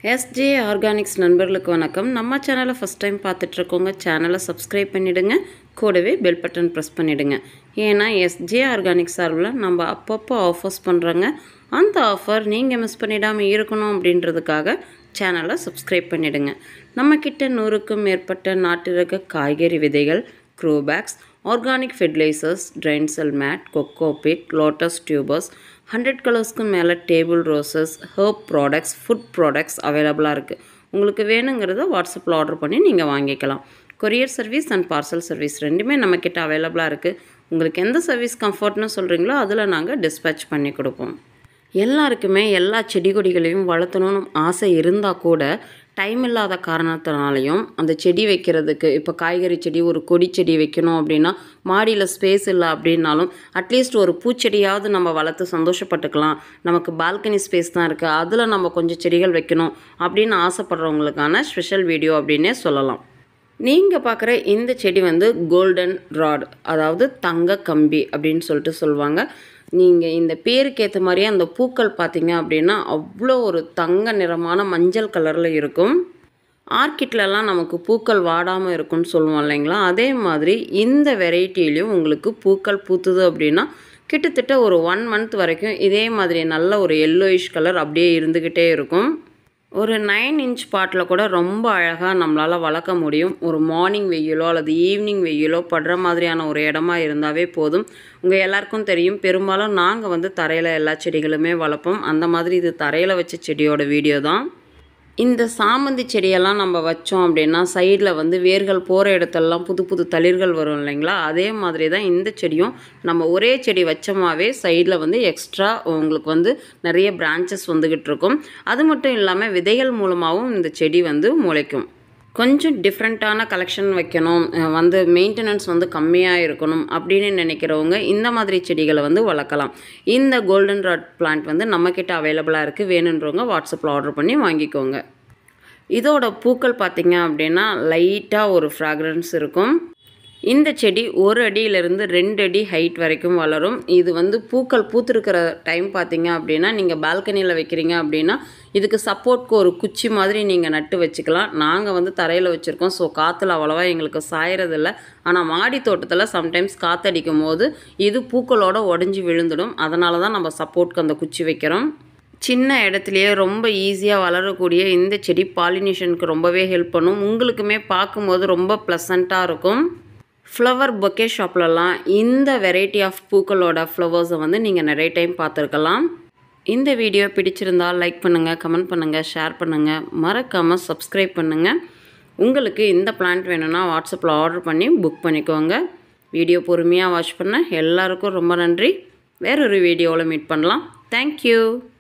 SJ organics நண்பர்களுக்கு வணக்கம் நம்ம சேனலை ஃபஸ்ட் டைம் பார்த்துட்ருக்கோங்க சேனலை சப்ஸ்கிரைப் பண்ணிவிடுங்க கூடவே பெல் பட்டன் ப்ரெஸ் பண்ணிவிடுங்க ஏன்னா எஸ்ஜே ஆர்கானிக் சார்பில் நம்ம அப்பப்போ ஆஃபர்ஸ் பண்ணுறோங்க அந்த ஆஃபர் நீங்கள் மிஸ் பண்ணிடாமல் இருக்கணும் அப்படின்றதுக்காக சேனலை சப்ஸ்கிரைப் பண்ணிவிடுங்க நம்மக்கிட்ட நூறுக்கும் மேற்பட்ட நாட்டு ரக காய்கறி விதைகள் grow bags organic fertilizers drain cell mat coco peat lotus tubers hundred கலர்ஸ்க்கு மேலே table roses herb products food products அவைலபிளாக இருக்குது உங்களுக்கு வேணுங்கிறத வாட்ஸ்அப்பில் ஆர்டர் பண்ணி நீங்கள் வாங்கிக்கலாம் courier service and parcel service ரெண்டுமே நம்மக்கிட்ட அவைலபிளாக இருக்குது உங்களுக்கு எந்த சர்வீஸ் கம்ஃபர்ட்னு சொல்கிறீங்களோ அதில் நாங்கள் டிஸ்பேச் பண்ணி கொடுப்போம் எல்லாருக்குமே எல்லா செடி கொடிகளையும் வளர்த்தணும்னு ஆசை இருந்தால் கூட டைம் இல்லாத காரணத்தினாலையும் அந்த செடி வைக்கிறதுக்கு இப்போ காய்கறி செடி ஒரு கொடி செடி வைக்கணும் அப்படின்னா மாடியில் ஸ்பேஸ் இல்லை அப்படின்னாலும் அட்லீஸ்ட் ஒரு பூச்செடியாவது நம்ம வளர்த்து சந்தோஷப்பட்டுக்கலாம் நமக்கு பால்கனி ஸ்பேஸ் தான் இருக்குது அதில் நம்ம கொஞ்சம் செடிகள் வைக்கணும் அப்படின்னு ஆசைப்படுறவங்களுக்கான ஸ்பெஷல் வீடியோ அப்படின்னே சொல்லலாம் நீங்கள் பார்க்குற இந்த செடி வந்து கோல்டன் ராட் அதாவது தங்க கம்பி அப்படின்னு சொல்லிட்டு சொல்லுவாங்க நீங்கள் இந்த பேருக்கு ஏற்ற மாதிரியே அந்த பூக்கள் பார்த்தீங்க அப்படின்னா அவ்வளோ ஒரு தங்க நிறமான மஞ்சள் கலரில் இருக்கும் ஆர்கிட்லலாம் நமக்கு பூக்கள் வாடாமல் இருக்கும்னு சொல்லுவோம் இல்லைங்களா அதே மாதிரி இந்த வெரைட்டிலையும் உங்களுக்கு பூக்கள் பூத்துது அப்படின்னா கிட்டத்தட்ட ஒரு ஒன் மந்த் வரைக்கும் இதே மாதிரி நல்ல ஒரு எல்லோயிஷ் கலர் அப்படியே இருந்துக்கிட்டே இருக்கும் ஒரு நைன் இன்ச் பாட்டில் கூட ரொம்ப அழகாக நம்மளால் வளர்க்க முடியும் ஒரு மார்னிங் வெயிலோ அல்லது ஈவினிங் வெயிலோ படுற மாதிரியான ஒரு இடமா இருந்தாவே போதும் உங்கள் எல்லாருக்கும் தெரியும் பெரும்பாலும் நாங்கள் வந்து தரையில் எல்லா செடிகளுமே வளர்ப்போம் அந்த மாதிரி இது தரையில் வச்ச செடியோட வீடியோ தான் இந்த சாமந்தி செடியெல்லாம் நம்ம வச்சோம் அப்படின்னா சைடில் வந்து வேர்கள் போகிற இடத்துலலாம் புது புது தளிர்கள் வரும் இல்லைங்களா அதே மாதிரி தான் இந்த செடியும் நம்ம ஒரே செடி வச்சோமாவே சைடில் வந்து எக்ஸ்ட்ரா உங்களுக்கு வந்து நிறைய பிரான்ச்சஸ் வந்துக்கிட்டு இருக்கும் அது மட்டும் இல்லாமல் விதைகள் மூலமாகவும் இந்த செடி வந்து முளைக்கும் கொஞ்சம் டிஃப்ரெண்ட்டான கலெக்ஷன் வைக்கணும் வந்து மெயின்டெனன்ஸ் வந்து கம்மியாக இருக்கணும் அப்படின்னு நினைக்கிறவங்க இந்த மாதிரி செடிகளை வந்து வளர்க்கலாம் இந்த கோல்டன் ராட் பிளான்ட் வந்து நம்மக்கிட்ட அவைலபிளாக இருக்குது வேணுன்றவங்க வாட்ஸ்அப்பில் ஆர்டர் பண்ணி வாங்கிக்கோங்க இதோட பூக்கள் பார்த்திங்க அப்படின்னா லைட்டாக ஒரு ஃப்ராக்ரன்ஸ் இருக்கும் இந்த செடி ஒரு அடியிலிருந்து ரெண்டு அடி ஹைட் வரைக்கும் வளரும் இது வந்து பூக்கள் பூத்திருக்கிற டைம் பார்த்தீங்க அப்படின்னா நீங்கள் பால்கனியில் வைக்கிறீங்க அப்படின்னா இதுக்கு சப்போர்ட்க்கு ஒரு குச்சி மாதிரி நீங்கள் நட்டு வச்சுக்கலாம் நாங்கள் வந்து தரையில் வச்சுருக்கோம் ஸோ காற்றுல அவ்வளோவா எங்களுக்கு சாயறதில்ல ஆனால் மாடி தோட்டத்தில் சம்டைம்ஸ் காற்றடிக்கும் போது இது பூக்களோட உடஞ்சி விழுந்துடும் அதனால தான் நம்ம சப்போர்ட்க்கு அந்த குச்சி வைக்கிறோம் சின்ன இடத்துலையே ரொம்ப ஈஸியாக வளரக்கூடிய இந்த செடி பாலினேஷனுக்கு ரொம்பவே ஹெல்ப் பண்ணும் உங்களுக்குமே பார்க்கும்போது ரொம்ப ப்ளசண்ட்டாக இருக்கும் ஃப்ளவர் பொக்கே ஷாப்லலாம் இந்த வெரைட்டி ஆஃப் பூக்களோட ஃப்ளவர்ஸை வந்து நீங்கள் நிறைய டைம் பார்த்துருக்கலாம் இந்த வீடியோ பிடிச்சிருந்தால் லைக் பண்ணுங்கள் கமெண்ட் பண்ணுங்கள் ஷேர் பண்ணுங்கள் மறக்காமல் சப்ஸ்கிரைப் பண்ணுங்கள் உங்களுக்கு இந்த பிளான்ட் வேணும்னா வாட்ஸ்அப்பில் ஆர்டர் பண்ணி புக் பண்ணிக்கோங்க வீடியோ பொறுமையாக வாட்ச் பண்ண எல்லாருக்கும் ரொம்ப நன்றி வேறொரு வீடியோவில் மீட் பண்ணலாம் தேங்க்யூ